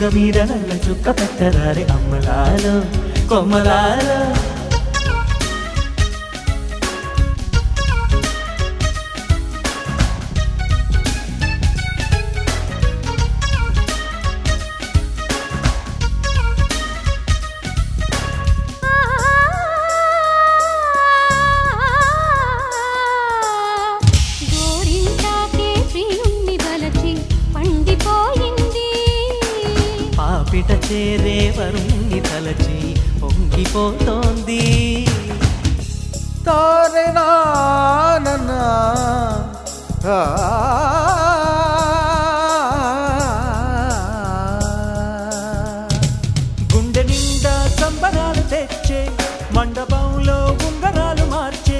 మీద నల్ల చుక్క పెట్టరారే అమ్మలాలో కొమ్మలాలో గోరింటాకే ప్రియుణ్ణి వలచి పండిపోయింది పాపిట చేరే వరుణ్ణి తలచి పొంగిపోతోంది తారే నా గుండె నిండా సంబరాలు తెచ్చే మండపంలో ఉంగరాలు మార్చే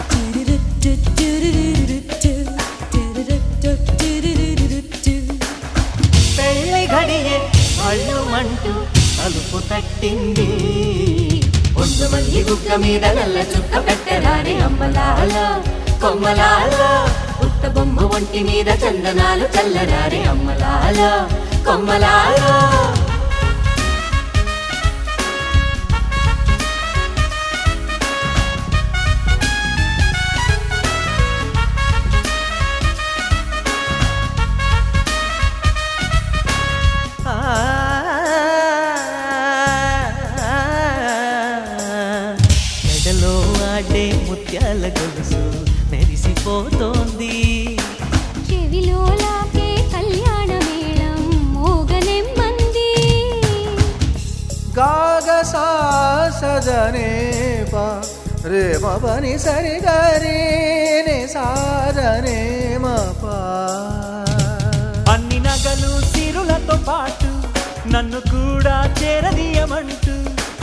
పెళ్ళి గడియే అళ్ళు మంటూ తలుపు తట్టింది ఒండు మల్లి బుగ్గ మీద నల్ల చుక్క పెట్టరాని అమ్మలాల కొమ్మలాల పుట్ట బొమ్మ ఒంటి మీద చందనాలు చల్లరాని అమ్మలాల కొమ్మలాల మెడలో ఆడే ముత్యాల గొలుసు మెరిసిపోతోంది చెవిలో లాగే కళ్యాణ మేళం మోగనెమ్మంది గాగ సాసదనే పా రే మని సరి గరి ని సాధనే మపా అన్ని నగలు సిరులతో పాటు నన్ను కూడా చేరదీయమంటూ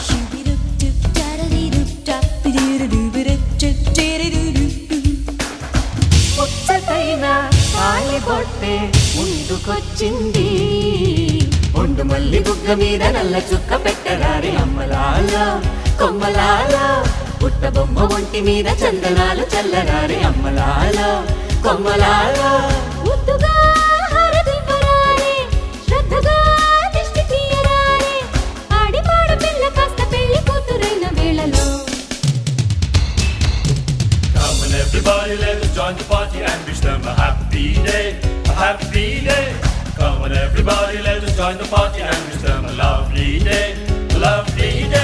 ముచ్చటైన కాలి బొట్టే ముందుకొచ్చింది ఒండు మల్లి బుగ్గ మీద నల్ల చుక్క పెట్టరారి అమ్మలాల కొమ్మలాల పుట్ట బొమ్మ ఒంటి మీద చందనాలు చల్లరారి అమ్మలాల కొమ్మలాల ముద్దుగా హారతివ్వరారే, శ్రద్ధగా దిష్టి తీయరారే, ఆడిపాడు పిల్ల కాస్త పెళ్లి కూతురైన వేళలో Come on everybody, let us join the party and wish them a happy day, a happy day. Come on everybody, let us join the party and wish them a lovely day, a lovely day.